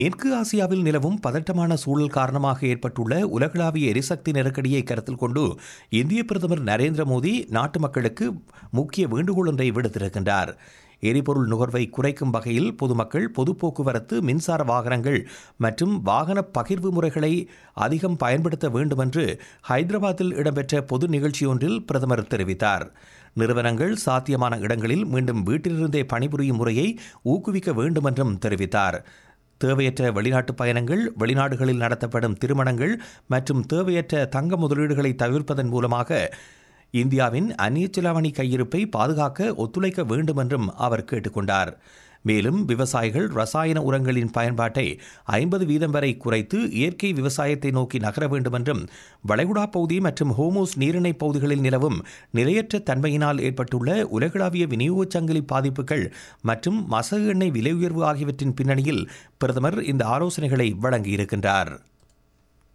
தெற்கு ஆசியாவில் நிலவும் பதட்டமான சூழல் காரணமாக ஏற்பட்டுள்ள உலகளாவிய எரிசக்தி நெருக்கடியை கருத்தில் கொண்டு இந்திய பிரதமர் நரேந்திர மோடி நாட்டு மக்களுக்கு முக்கிய வேண்டுகோள் ஒன்றை விடுத்திருக்கின்றார் எரிபொருள் நுகர்வை குறைக்கும் வகையில் பொதுமக்கள் பொது போக்குவரத்து மின்சார வாகனங்கள் மற்றும் வாகன பகிர்வு முறைகளை அதிகம் பயன்படுத்த வேண்டும் என்று ஹைதராபாத்தில் இடம்பெற்ற பொது நிகழ்ச்சியொன்றில் பிரதமர் தெரிவித்தார் நிறுவனங்கள் சாத்தியமான இடங்களில் மீண்டும் வீட்டிலிருந்தே பணிபுரியும் முறையை ஊக்குவிக்க வேண்டும் என்றும் தெரிவித்தார் தேவையற்ற வெளிநாட்டு பயணங்கள் வெளிநாடுகளில் நடத்தப்படும் திருமணங்கள் மற்றும் தேவையற்ற தங்க முதலீடுகளை தவிர்ப்பதன் மூலமாக இந்தியாவின் அந்நிய செலாவணி கையிருப்பை பாதுகாக்க ஒத்துழைக்க வேண்டும் என்றும் அவர் கேட்டுக்கொண்டார் மேலும் விவசாயிகள் ரசாயன உரங்களின் பயன்பாட்டை ஐம்பது வீதம் வரை குறைத்து இயற்கை விவசாயத்தை நோக்கி நகர வேண்டும் என்றும் வளைகுடா பகுதி மற்றும் ஹோமோஸ் நீரிணை பகுதிகளில் நிலவும் நிலையற்ற தன்மையினால் ஏற்பட்டுள்ள உலகளாவிய விநியோகச் சங்கிலி பாதிப்புகள் மற்றும் மசகு எண்ணெய் விலை உயர்வு ஆகியவற்றின் பின்னணியில் பிரதமர் இந்த ஆலோசனைகளை வழங்கியிருக்கின்றார்